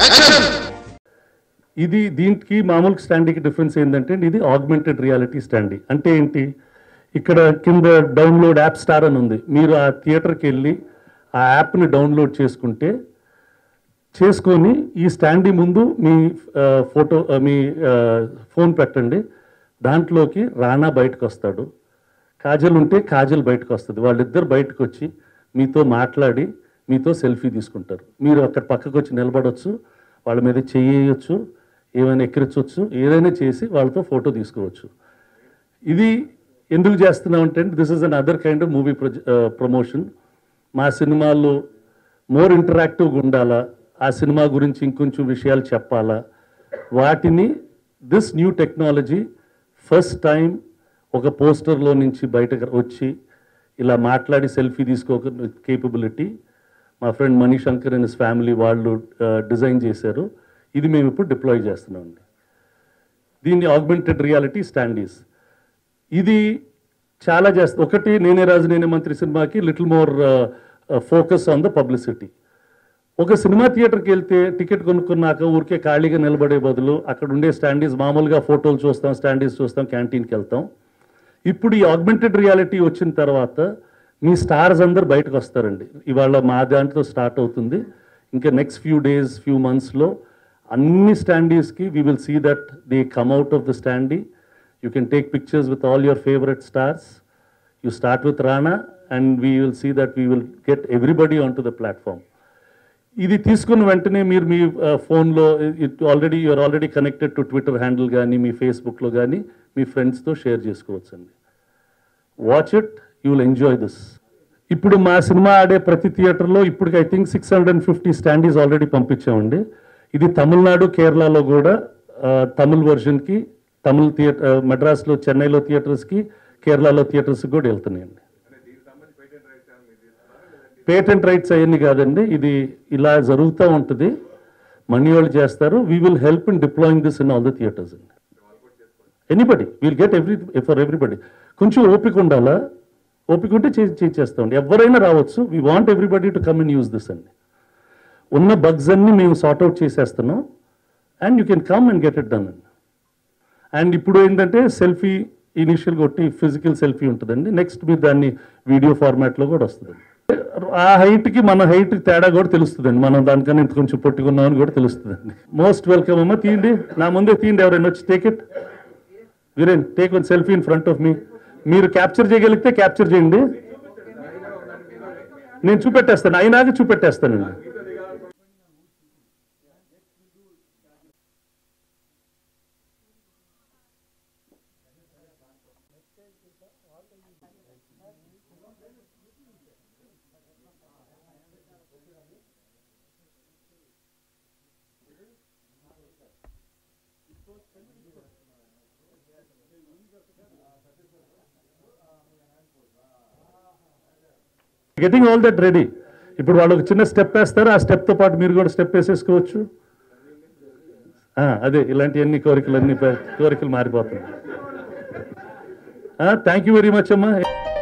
ఇది దీనికి మామూలు స్టాండీకి డిఫరెన్స్ ఏంటంటే ఇది ఆగ్మెంటెడ్ రియాలిటీ స్టాండీ అంటే ఏంటి ఇక్కడ కింద డౌన్లోడ్ యాప్ స్టార్ అని ఉంది మీరు ఆ థియేటర్కి వెళ్ళి ఆ యాప్ని డౌన్లోడ్ చేసుకుంటే చేసుకొని ఈ స్టాండీ ముందు మీ ఆ, ఫోటో ఆ, మీ ఆ, ఫోన్ పెట్టండి దాంట్లోకి రానా బయటకు వస్తాడు కాజల్ ఉంటే కాజల్ బయటకు వస్తుంది వాళ్ళిద్దరు బయటకు వచ్చి మీతో మాట్లాడి మీతో సెల్ఫీ తీసుకుంటారు మీరు అక్కడ పక్కకు వచ్చి నిలబడవచ్చు వాళ్ళ మీద చేయొచ్చు ఏమైనా ఎక్కిరించవచ్చు ఏదైనా చేసి వాళ్ళతో ఫోటో తీసుకోవచ్చు ఇది ఎందుకు చేస్తున్నాం అంటే this is an other kind of movie promotion మా సినిమాల్లో మోర్ ఇంటరాక్టివ్గా ఉండాలా ఆ సినిమా గురించి ఇంకొంచెం విషయాలు చెప్పాలా వాటిని this new technology first time ఒక పోస్టర్లో నుంచి బయటకు వచ్చి ఇలా మాట్లాడి సెల్ఫీ తీసుకోక కేపబిలిటీ మా friend Manishankar and his family వాళ్ళు డిజైన్ చేశారు ఇది మేము ఇప్పుడు డిప్లాయ్ చేస్తున్నామండి దీన్ని ఆగ్మెంటెడ్ రియాలిటీ స్టాండీస్ ఇది చాలా చేస్తుంది ఒకటి నేనే రాజు నేనే మంత్రి సినిమాకి little more focus on the publicity ఒక సినిమా థియేటర్కి వెళ్తే టికెట్ కొనుక్కున్నాక ఊరికే ఖాళీగా నిలబడే బదులు అక్కడ ఉండే స్టాండీస్ మామూలుగా ఫోటోలు చూస్తాం స్టాండీస్ చూస్తాం క్యాంటీన్కి వెళ్తాం ఇప్పుడు ఈ ఆగ్మెంటెడ్ రియాలిటీ వచ్చిన తర్వాత మీ స్టార్స్ అందరు బయటకు వస్తారండి ఇవాళ మా దాంట్లో స్టార్ట్ అవుతుంది ఇంకా నెక్స్ట్ ఫ్యూ డేస్ ఫ్యూ మంత్స్లో అన్ని స్టాండీస్కి we will see that they come out of the standee you can take pictures with all your favourite stars you start with Rana and we will see that we will get everybody on to the platform ఇది తీసుకున్న వెంటనే మీరు మీ ఫోన్లో it already you are already connected to Twitter handle కానీ మీ ఫేస్బుక్లో కానీ మీ ఫ్రెండ్స్తో షేర్ చేసుకోవచ్చు అండి watch it you will enjoy this ఇప్పుడు మా సినిమా ఆడే ప్రతి థియేటర్లో ఇప్పుడు I think six hundred and fifty standees already పంపించామండి ఇది తమిళనాడు కేరళలో కూడా ఆ, తమిళ్ వర్షన్కి తమిళ్ థియేటర్ మెడ్రాస్లో చెన్నైలో థియేటర్స్కి కేరళలో థియేటర్స్కి కూడా వెళ్తున్నాయండి పేటెంట్ రైట్స్ అవన్నీ కాదండి ఇది ఇలా జరుగుతూ ఉంటుంది మనీ వాళ్ళు చేస్తారు we will help in deploying this in all the theatres అండి anybody will get every for everybody కొంచెం ఓపిక ఉండాలా ఓపిక ఉంటే చే చేసేస్తామండి ఎవరైనా రావచ్చు we want everybody to come and use this అండి ఉన్న బగ్స్ అన్ని మేము సార్ట్అవుట్ చేసేస్తున్నాం and you can come and get it done అండి అండ్ ఇప్పుడు ఏంటంటే సెల్ఫీ ఇనిషియల్గా ఒకటి ఫిజికల్ సెల్ఫీ ఉంటుందండి నెక్స్ట్ మీరు దాన్ని వీడియో ఫార్మాట్లో కూడా వస్తుందండి ఆ హైట్కి మన హైట్ తేడా కూడా తెలుస్తుందండి మనం దానికన్నా ఇంత కొంచెం పొట్టుకున్నామని కూడా తెలుస్తుందండి మోస్ట్ వెల్కమ్ అమ్మ తీయండి నా ముందే తీయండి ఎవరైనా వచ్చి take it Veeren take one selfie in front of మీ మీరు క్యాప్చర్ చేయగలిగితే క్యాప్చర్ చేయండి నేను చూపెట్టేస్తాను అయినాక చూపెట్టేస్తానండి గెటింగ్ ఆల్ దట్ రెడీ ఇప్పుడు వాళ్ళు ఒక చిన్న స్టెప్ వేస్తారు ఆ స్టెప్తో పాటు మీరు కూడా స్టెప్ వేసేసుకోవచ్చు ఆ, అదే ఇలాంటివన్నీ కోరికలు అన్ని కోరికలు మారిపోతున్నాయి థ్యాంక్ యూ వెరీ మచ్ అమ్మా